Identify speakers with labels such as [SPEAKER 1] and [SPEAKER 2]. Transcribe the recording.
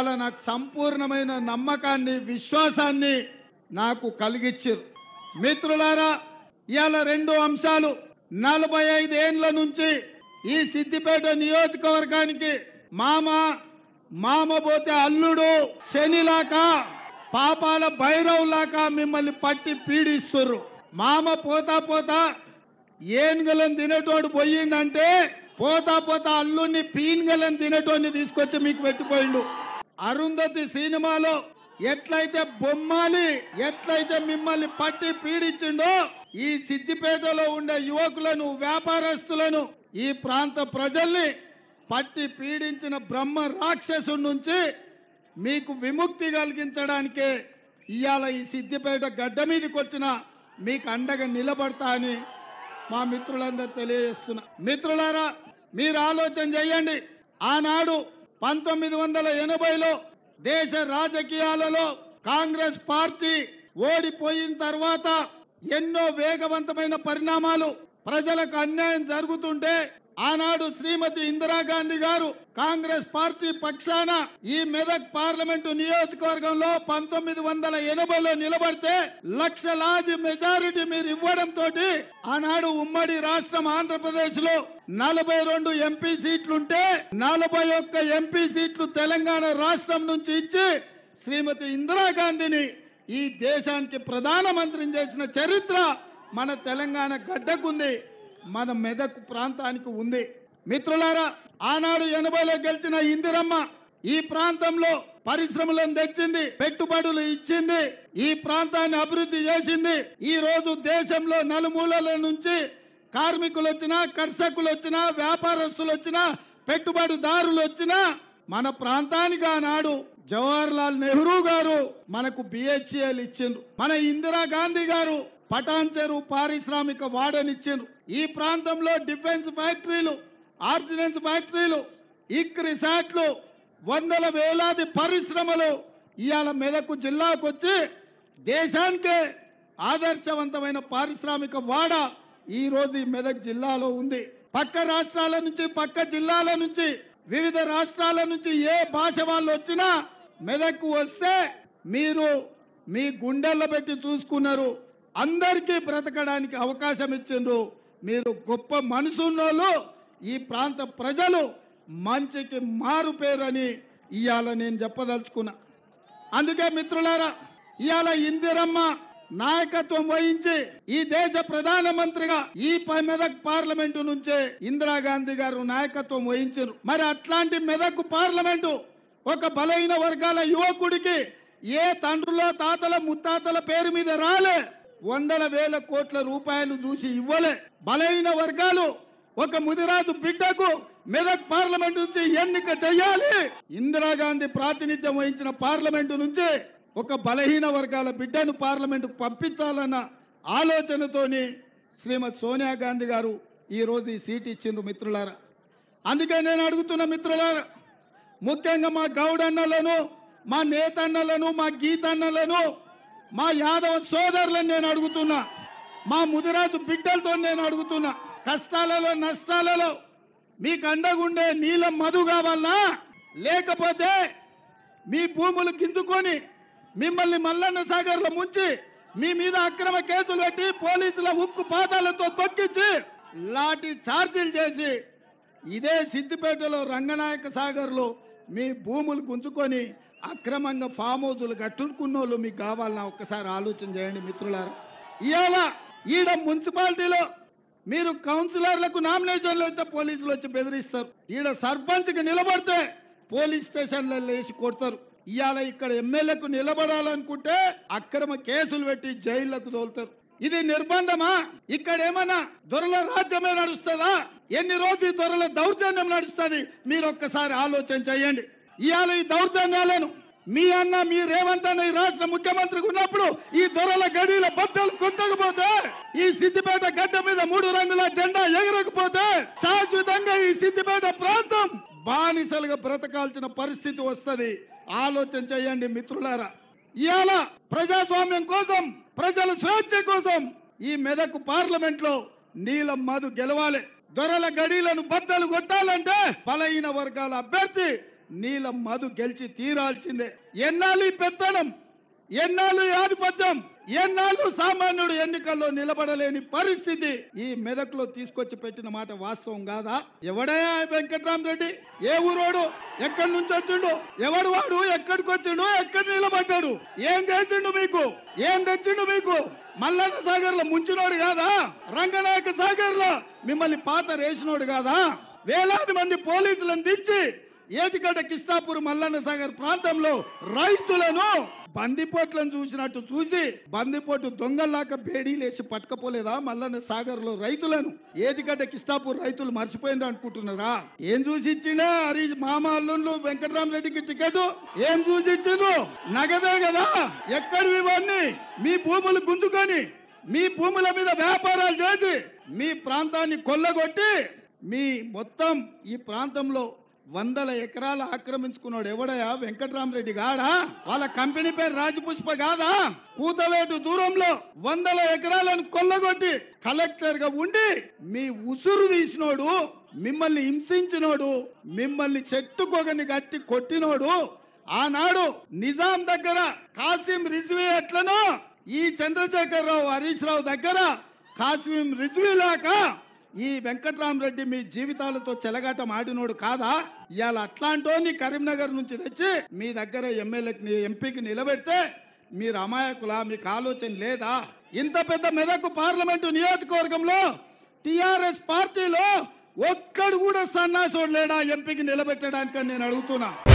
[SPEAKER 1] ఇవాళ నాకు సంపూర్ణమైన నమ్మకాన్ని విశ్వాసాన్ని నాకు కలిగించారు మిత్రులారా ఇవాళ రెండు అంశాలు నలభై ఐదు ఏండ్ల నుంచి ఈ సిద్దిపేట నియోజకవర్గానికి మామ మామ పోతే అల్లుడు శనిలాక పాపాల భైరవ్ లాగా మిమ్మల్ని పట్టి పీడిస్తుర్రు మామ పోతా పోతా ఏనుగలను తినేటోడు పోయిండంటే పోతా పోతా అల్లుని పీనుగలను తినేటోడిని తీసుకొచ్చి మీకు పెట్టిపోయిండు అరుంధతి సినిమాలో ఎట్లయితే బొమ్మాలి ఎట్లయితే మిమ్మల్ని పట్టి పీడించిండో ఈ సిద్దిపేటలో ఉండే యువకులను వ్యాపారస్తులను ఈ ప్రాంత ప్రజల్ని పట్టి పీడించిన బ్రహ్మ రాక్షసుడి నుంచి మీకు విముక్తి కలిగించడానికే ఇవాళ ఈ సిద్దిపేట గడ్డ మీదకి వచ్చిన మీకు అండగా నిలబడతా అని మా మిత్రులందరూ తెలియజేస్తున్నా మిత్రులారా మీరు ఆలోచన చేయండి ఆనాడు పంతొమ్మిది వందల ఎనభైలో దేశ రాజకీయాలలో కాంగ్రెస్ పార్టీ ఓడిపోయిన తర్వాత ఎన్నో వేగవంతమైన పరిణామాలు ప్రజలకు అన్యాయం జరుగుతుంటే ఆనాడు శ్రీమతి ఇందిరాగాంధీ గారు కాంగ్రెస్ పార్టీ పక్షాన ఈ మెదక్ పార్లమెంటు నియోజకవర్గంలో పంతొమ్మిది వందల ఎనభైలో నిలబడితే లక్షలాది మెజారిటీ మీరు ఇవ్వడంతో ఆనాడు ఉమ్మడి రాష్ట్రం ఆంధ్రప్రదేశ్ లో నలభై రెండు ఎంపీ సీట్లుంటే నలభై ఒక్క ఎంపీ సీట్లు తెలంగాణ రాష్ట్రం నుంచి ఇచ్చి శ్రీమతి ఇందిరాగాంధీని ఈ దేశానికి ప్రధానమంత్రిని చేసిన చరిత్ర మన తెలంగాణ గడ్డకుంది మన మెదక్ ప్రాంతానికి ఉంది మిత్రులారా ఆనాడు ఎనభైలో గెలిచిన ఇందిరమ్మ ఈ ప్రాంతంలో పరిశ్రమలను తెచ్చింది పెట్టుబడులు ఇచ్చింది ఈ ప్రాంతాన్ని అభివృద్ధి చేసింది ఈ రోజు దేశంలో నలుమూలల నుంచి కార్మికులు వచ్చినా కర్షకులు వచ్చినా వ్యాపారస్తులు వచ్చినా పెట్టుబడిదారులు వచ్చినా మన ప్రాంతానికి ఆనాడు జవహర్ లాల్ నెహ్రూ గారు మనకు బిహెచ్ఎల్ ఇచ్చిండ్రు మన ఇందిరా గాంధీ గారు పటాన్ చెరువు పారిశ్రామిక వాడనిచ్చిండ్రు ఈ ప్రాంతంలో డిఫెన్స్ ఫ్యాక్టరీలు ఆర్డినెన్స్ ఫ్యాక్టరీలు ఇక్ రిసార్ట్లు వందల వేలాది పరిశ్రమలు ఇవాళ మెదకు జిల్లాకు వచ్చి దేశానికే ఆదర్శవంతమైన పారిశ్రామిక వాడ ఈ రోజు ఈ మెదక్ జిల్లాలో ఉంది పక్క రాష్ట్రాల నుంచి పక్క జిల్లాల నుంచి వివిధ రాష్ట్రాల నుంచి ఏ భాష వాళ్ళు వచ్చినా మెదక్కు వస్తే మీరు మీ గుండెల్లో పెట్టి చూసుకున్నారు అందరికీ బ్రతకడానికి అవకాశం ఇచ్చిండ్రు మీరు గొప్ప మనసున్నోళ్ళు ఈ ప్రాంత ప్రజలు మంచికి మారు పేరని ఇవాళ నేను చెప్పదలుచుకున్నా అందుకే మిత్రులారా ఇవాళ ఇందిరమ్మ నాయకత్వం వహించి ఈ దేశ ప్రధానమంత్రిగా ఈ ప- మెదక్ పార్లమెంటు నుంచే ఇందిరాగాంధీ గారు నాయకత్వం వహించారు మరి అట్లాంటి మెదక్ పార్లమెంటు ఒక బలహీన వర్గాల యువకుడికి ఏ తండ్రుల తాతల ముత్తాతల పేరు మీద రాలే వందల వేల కోట్ల రూపాయలు చూసి ఇవ్వలే బలహీన వర్గాలు ఒక ముదిరాజు బిడ్డకు మెదక్ పార్లమెంట్ నుంచి ఎన్నిక చేయాలి ఇందిరాగాంధీ ప్రాతినిధ్యం వహించిన పార్లమెంటు నుంచి ఒక బలహీన వర్గాల బిడ్డను పార్లమెంటుకు పంపించాలన్న ఆలోచనతోని శ్రీమతి సోనియా గాంధీ గారు ఈ రోజు ఈ సీట్ ఇచ్చిండ్రు మిత్రులారా అందుకే నేను అడుగుతున్న మిత్రులారా ముఖ్యంగా మా గౌడన్నలను మా నేతన్నలను మా గీతన్నలను మా యాదవ సోదరులను నేను అడుగుతున్నా మా ముదిరాజు బిడ్డలతో నేను అడుగుతున్నా కష్టాలలో నష్టాలలో మీకు అండగుండే నీలం మధు కావాలనా లేకపోతే మీ భూములు గింజుకొని మిమ్మల్ని మల్లన్న సాగర్లో ముంచి మీ మీద అక్రమ కేసులు పెట్టి పోలీసుల ఉక్కు పాదాలతో తొక్కించి లాఠీ ఛార్జీలు చేసి ఇదే సిద్దిపేటలో రంగనాయక సాగర్లో మీ భూములు గుంజుకొని అక్రమంగా ఫామ్ హౌజులు కట్టుకున్న వాళ్ళు మీకు కావాలన్నా ఒక్కసారి ఆలోచన చేయండి మిత్రులారా ఇవాళ ఈడ మున్సిపాలిటీలో మీరు కౌన్సిలర్లకు నామినేషన్లు అయితే పోలీసులు వచ్చి బెదిరిస్తారు ఈడ సర్పంచ్కి నిలబడితే పోలీస్ స్టేషన్లలో వేసి కొడతారు ఇవాళ ఇక్కడ ఎమ్మెల్యేకు నిలబడాలనుకుంటే అక్రమ కేసులు పెట్టి జైళ్లకు తోలుతారు ఇది నిర్బంధమా ఇక్కడ ఏమన్నా దొరల రాజ్యమే నడుస్తుందా ఎన్ని రోజులు ఈ దొరల దౌర్జన్యం నడుస్తుంది మీరు ఒక్కసారి ఆలోచన చేయండి ఇవాళ ఈ దౌర్జన్యాలను మీ అన్న మీ రేవంత్ అన్న ఈ రాష్ట్ర ముఖ్యమంత్రికి ఉన్నప్పుడు ఈ దొరల గడిల బద్దలు కొట్టకపోతే ఈ సిద్దిపేట గడ్డ మీద మూడు రంగుల జెండా ఎగరకపోతే శాశ్వతంగా ఈ సిద్దిపేట ప్రాంతం బానిసలుగా బ్రతకాల్సిన పరిస్థితి వస్తది ఆలోచన చేయండి మిత్రులారా ఇవాళ ప్రజాస్వామ్యం కోసం ప్రజల స్వేచ్ఛ కోసం ఈ మెదక్ పార్లమెంట్ లో నీలం మధు గెలవాలి దొరల గడీలను బద్దలు కొట్టాలంటే బలహీన వర్గాల అభ్యర్థి నీలం మధు గెలిచి తీరాల్సిందే ఎన్నాళ్ళు ఈ పెత్తనం ఎన్నాళ్ళు ఈ ఆధిపత్యం ఎన్నాళ్ళు సామాన్యుడు ఎన్నికల్లో నిలబడలేని పరిస్థితి ఈ మెదక్లో తీసుకొచ్చి పెట్టిన మాట వాస్తవం కాదా ఎవడయా వెంకట్రామరెడ్డి ఏ ఊరోడు ఎక్కడి నుంచి వచ్చిండు ఎవడు వాడు ఎక్కడికి వచ్చిండు ఎక్కడ నిలబడ్డాడు ఏం చేసిండు మీకు ఏం తెచ్చిండు మీకు మల్లన్న సాగర్ లో ముంచినోడు కాదా రంగనాయక సాగర్ లో మిమ్మల్ని పాత రేసినోడు కాదా వేలాది మంది పోలీసులను దించి ఏటిగడ్డ కిష్టాపూర్ మల్లన్న సాగర్ ప్రాంతంలో రైతులను బందిపోట్లను చూసినట్టు చూసి బందిపోటు దొంగల్లాక బేడీలేసి పట్టుకపోలేదా మల్లన్న సాగర్ లో రైతులను ఏటిగడ్డ కిష్టాపూర్ రైతులు మర్చిపోయింది అనుకుంటున్నారా ఏం చూసి ఇచ్చిండే హరీష్ మామ అల్లుళ్ళు వెంకటరామరెడ్డికి టికెట్ ఏం చూసి ఇచ్చిండ్రు నగదే కదా ఎక్కడివి ఇవన్నీ మీ భూములు గుంజుకొని మీ భూముల మీద వ్యాపారాలు చేసి మీ ప్రాంతాన్ని కొల్లగొట్టి మీ మొత్తం ఈ ప్రాంతంలో వందల ఎకరాలు ఆక్రమించుకున్నాడు ఎవడయా వెంకట్రామరెడ్డి గాడా వాళ్ళ కంపెనీ పేరు రాజపుష్ప కాదా కూతవేటు దూరంలో వందల ఎకరాలను కొల్లగొట్టి కలెక్టర్ గా ఉండి మీ ఉసురు తీసినోడు మిమ్మల్ని హింసించినోడు మిమ్మల్ని చెట్టుకొగని గట్టి కొట్టినోడు ఆనాడు నిజాం దగ్గర కాసిం రిజ్వీ ఎట్లనో ఈ చంద్రశేఖరరావు హరీష్ రావు దగ్గర కాసిం రిజ్వీ లాగా ఈ వెంకట్రామరెడ్డి మీ జీవితాలతో చెలగాటం ఆడినోడు కాదా ఇవాళ అట్లాంటోని కరీంనగర్ నుంచి తెచ్చి మీ దగ్గర ఎమ్మెల్యేకి ఎంపీకి నిలబెడితే మీరు అమాయకులా మీకు ఆలోచన లేదా ఇంత పెద్ద మెదక్ పార్లమెంటు నియోజకవర్గంలో టిఆర్ఎస్ పార్టీలో ఒక్కడు కూడా సన్నాసోడు లేడా ఎంపీకి నిలబెట్టడానికి అని నేను అడుగుతున్నా